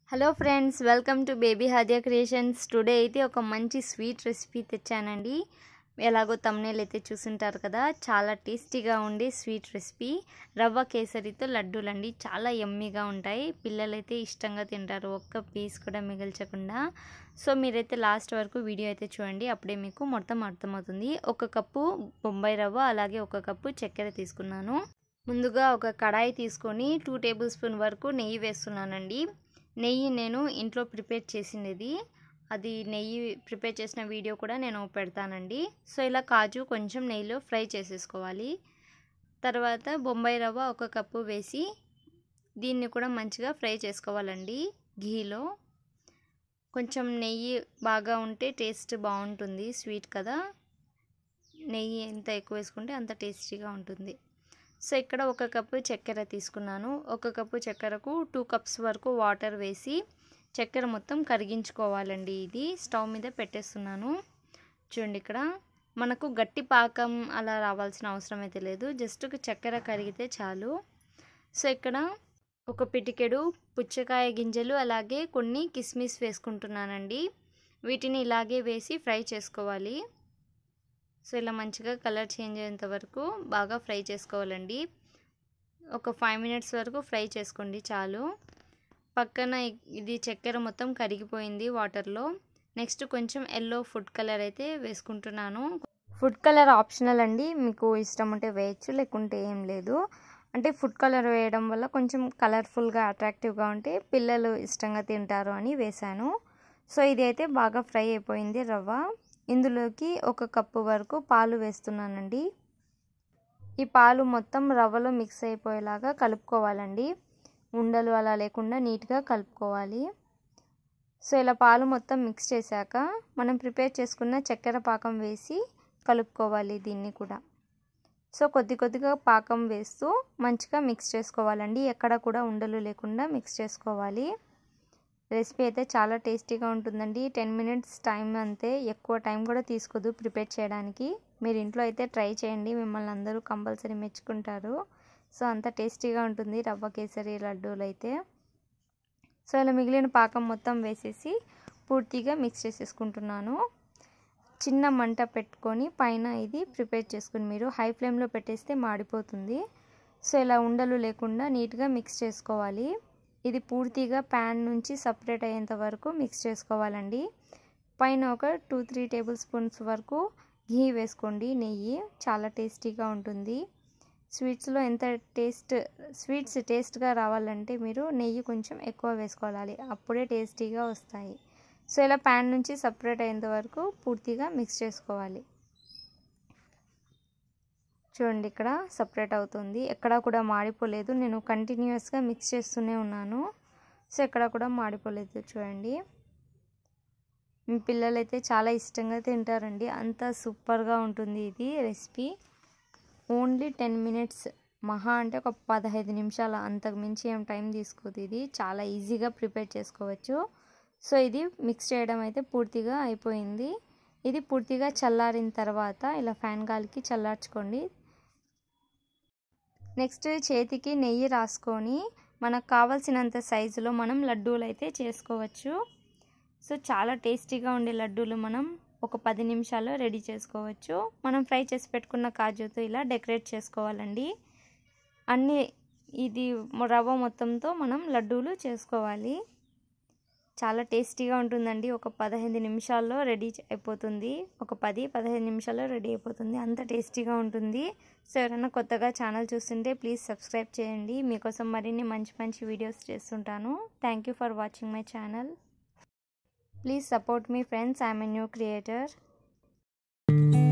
hello friends welcome to baby Hadiya creations today అయితే ఒక మంచి స్వీట్ రెసిపీ తెచ్చానండి ఎలాగో తమ్నేల్ అయితే చూసుంటారు కదా చాలా టేస్టీగా ఉండే స్వీట్ రెసిపీ రవ్వ కేసరితో లడ్డూలండి చాలా ఎమ్మీగా ఉంటాయి పిల్లలైతే ఇష్టంగా తింటారు ఒక్క పీస్ కూడా మిగల్చకుండా సో మీరైతే లాస్ట్ వరకు వీడియో అయితే చూడండి అప్పుడే మీకు మొత్తం అర్థమవుతుంది ఒక కప్పు బొంబాయి రవ్వ అలాగే ఒక కప్పు చక్కెర తీసుకున్నాను ముందుగా ఒక కడాయి తీసుకొని టూ టేబుల్ స్పూన్ వరకు నెయ్యి వేస్తున్నానండి నెయ్యి నేను ఇంట్లో ప్రిపేర్ చేసినది అది నెయ్యి ప్రిపేర్ చేసిన వీడియో కూడా నేను పెడతానండి సో ఇలా కాజు కొంచెం నెయ్యిలో ఫ్రై చేసేసుకోవాలి తర్వాత బొంబాయి రవ్వ ఒక కప్పు వేసి దీన్ని కూడా మంచిగా ఫ్రై చేసుకోవాలండి ఘీలో కొంచెం నెయ్యి బాగా ఉంటే టేస్ట్ బాగుంటుంది స్వీట్ కదా నెయ్యి ఎంత ఎక్కువ వేసుకుంటే అంత టేస్టీగా ఉంటుంది సో ఇక్కడ ఒక కప్పు చక్కెర తీసుకున్నాను ఒక కప్పు చక్కెరకు టూ కప్స్ వరకు వాటర్ వేసి చక్కెర మొత్తం కరిగించుకోవాలండి ఇది స్టవ్ మీద పెట్టేస్తున్నాను చూడండి ఇక్కడ మనకు గట్టి పాకం అలా రావాల్సిన అవసరం అయితే లేదు జస్ట్ చక్కెర కరిగితే చాలు సో ఇక్కడ ఒక పిటికెడు పుచ్చకాయ గింజలు అలాగే కొన్ని కిస్మిస్ వేసుకుంటున్నానండి వీటిని ఇలాగే వేసి ఫ్రై చేసుకోవాలి సో ఇలా మంచిగా కలర్ చేంజ్ అయ్యేంత వరకు బాగా ఫ్రై చేసుకోవాలండి ఒక ఫైవ్ మినిట్స్ వరకు ఫ్రై చేసుకోండి చాలు పక్కన ఇది చక్కెర మొత్తం కరిగిపోయింది వాటర్లో నెక్స్ట్ కొంచెం ఎల్లో ఫుడ్ కలర్ అయితే వేసుకుంటున్నాను ఫుడ్ కలర్ ఆప్షనల్ అండి మీకు ఇష్టం ఉంటే వేయచ్చు లేకుంటే ఏం లేదు అంటే ఫుడ్ కలర్ వేయడం వల్ల కొంచెం కలర్ఫుల్గా అట్రాక్టివ్గా ఉంటే పిల్లలు ఇష్టంగా తింటారు అని వేశాను సో ఇది అయితే బాగా ఫ్రై అయిపోయింది రవ్వ ఇందులోకి ఒక కప్పు వరకు పాలు వేస్తున్నానండి ఈ పాలు మొత్తం రవ్వలో మిక్స్ అయిపోయేలాగా కలుపుకోవాలండి ఉండలు అలా లేకుండా నీట్గా కలుపుకోవాలి సో ఇలా పాలు మొత్తం మిక్స్ చేశాక మనం ప్రిపేర్ చేసుకున్న చక్కెర పాకం వేసి కలుపుకోవాలి దీన్ని కూడా సో కొద్ది కొద్దిగా పాకం వేస్తూ మంచిగా మిక్స్ చేసుకోవాలండి ఎక్కడ కూడా ఉండలు లేకుండా మిక్స్ చేసుకోవాలి రెసిపీ అయితే చాలా టేస్టీగా ఉంటుందండి టెన్ మినిట్స్ టైం అంతే ఎక్కువ టైం కూడా తీసుకోదు ప్రిపేర్ చేయడానికి మీరు ఇంట్లో అయితే ట్రై చేయండి మిమ్మల్ని అందరూ కంపల్సరీ మెచ్చుకుంటారు సో అంత టేస్టీగా ఉంటుంది రవ్వ కేసరి లడ్డూలు అయితే సో ఇలా మిగిలిన పాకం మొత్తం వేసేసి పూర్తిగా మిక్స్ చేసేసుకుంటున్నాను చిన్న మంట పెట్టుకొని పైన ఇది ప్రిపేర్ చేసుకుని మీరు హై ఫ్లేమ్లో పెట్టేస్తే మాడిపోతుంది సో ఇలా ఉండలు లేకుండా నీట్గా మిక్స్ చేసుకోవాలి ఇది పూర్తిగా ప్యాన్ నుంచి సపరేట్ అయ్యేంత వరకు మిక్స్ చేసుకోవాలండి పైన ఒక టూ త్రీ టేబుల్ స్పూన్స్ వరకు ఘీ వేసుకోండి నెయ్యి చాలా టేస్టీగా ఉంటుంది స్వీట్స్లో ఎంత టేస్ట్ స్వీట్స్ టేస్ట్గా రావాలంటే మీరు నెయ్యి కొంచెం ఎక్కువ వేసుకోవాలి అప్పుడే టేస్టీగా వస్తాయి సో ఇలా ప్యాన్ నుంచి సపరేట్ అయ్యేంత వరకు పూర్తిగా మిక్స్ చేసుకోవాలి చూడండి ఇక్కడ సపరేట్ అవుతుంది ఎక్కడ కూడా మాడిపోలేదు నేను కంటిన్యూస్గా మిక్స్ చేస్తూనే ఉన్నాను సో ఎక్కడ కూడా మాడిపోలేదు చూడండి మీ పిల్లలైతే చాలా ఇష్టంగా తింటారండి అంత సూపర్గా ఉంటుంది ఇది రెసిపీ ఓన్లీ టెన్ మినిట్స్ మహా అంటే ఒక పదహైదు నిమిషాలు అంతకు మించి ఏం టైం తీసుకోదు ఇది చాలా ఈజీగా ప్రిపేర్ చేసుకోవచ్చు సో ఇది మిక్స్ చేయడం అయితే పూర్తిగా అయిపోయింది ఇది పూర్తిగా చల్లారిన తర్వాత ఇలా ఫ్యాన్ గాలికి చల్లార్చుకోండి నెక్స్ట్ చేతికి నెయ్యి రాసుకొని మనకు కావాల్సినంత సైజులో మనం లడ్డూలు అయితే చేసుకోవచ్చు సో చాలా టేస్టీగా ఉండే లడ్డూలు మనం ఒక పది నిమిషాల్లో రెడీ చేసుకోవచ్చు మనం ఫ్రై చేసి పెట్టుకున్న కాజుతో ఇలా డెకరేట్ చేసుకోవాలండి అన్నీ ఇది రవ్వ మొత్తంతో మనం లడ్డూలు చేసుకోవాలి చాలా టేస్టీగా ఉంటుందండి ఒక పదహైదు నిమిషాల్లో రెడీ అయిపోతుంది ఒక పది పదహైదు నిమిషాల్లో రెడీ అయిపోతుంది అంత టేస్టీగా ఉంటుంది సో ఎవరైనా కొత్తగా ఛానల్ చూస్తుంటే ప్లీజ్ సబ్స్క్రైబ్ చేయండి మీకోసం మరిన్ని మంచి మంచి వీడియోస్ చేస్తుంటాను thank you for watching my channel please support మీ friends I'm a new creator